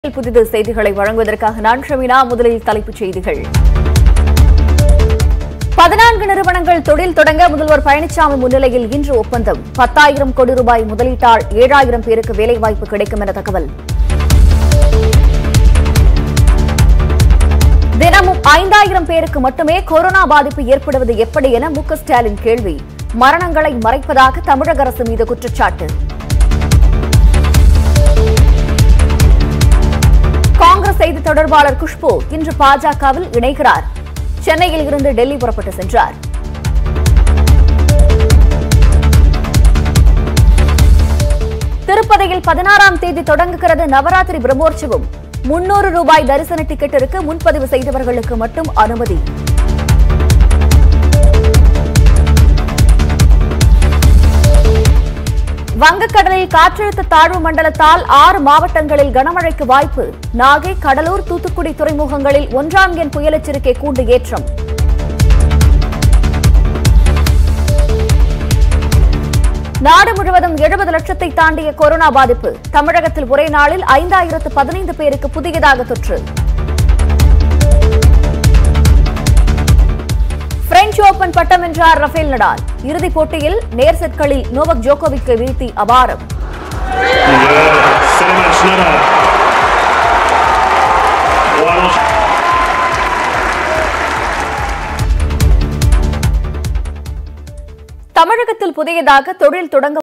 புதிது செய்திகளை வழங்குவதற்காக நான் ஷமினா முதலில் தலைப்புச் செய்திகள் பதினான்கு நிறுவனங்கள் தொழில் தொடங்க முதல்வர் பழனிசாமி முன்னிலையில் இன்று ஒப்பந்தம் பத்தாயிரம் கோடி ரூபாய் முதலீட்டால் ஏழாயிரம் பேருக்கு வேலைவாய்ப்பு கிடைக்கும் என தகவல் தினமும் ஐந்தாயிரம் பேருக்கு மட்டுமே கொரோனா பாதிப்பு ஏற்படுவது எப்படி என மு க ஸ்டாலின் கேள்வி மரணங்களை மறைப்பதாக தமிழக அரசு மீது குற்றச்சாட்டு காங்கிரஸ் செய்தி தொடர்பாளர் குஷ்பு இன்று பாஜகவில் இணைகிறார் சென்னையில் இருந்து டெல்லி புறப்பட்டு சென்றார் திருப்பதியில் பதினாறாம் தேதி தொடங்குகிறது நவராத்திரி பிரம்மோற்சவம் முன்னூறு ரூபாய் தரிசன டிக்கெட்டிற்கு முன்பதிவு செய்தவர்களுக்கு மட்டும் அனுமதி வங்கக்கடலில் காற்றழுத்த தாழ்வு மண்டலத்தால் ஆறு மாவட்டங்களில் கனமழைக்கு வாய்ப்பு நாகை கடலூர் தூத்துக்குடி துறைமுகங்களில் ஒன்றாம் எண் புயல் எச்சரிக்கை கூண்டு ஏற்றம் நாடு முழுவதும் எழுபது லட்சத்தை தாண்டிய கொரோனா பாதிப்பு தமிழகத்தில் ஒரே நாளில் ஐந்தாயிரத்து பதினைந்து பேருக்கு புதியதாக தொற்று பிரெஞ்சு ஓபன் பட்டம் வென்றார் ரஃபேல் நடால் இறுதிப் போட்டியில் நேர் செட்களில் நோவக் ஜோகோவிக்கை வீழ்த்தி அபாரம் So much Nadal. Wow. தமிழகத்தில் புதியதாக தொழில் தொடங்க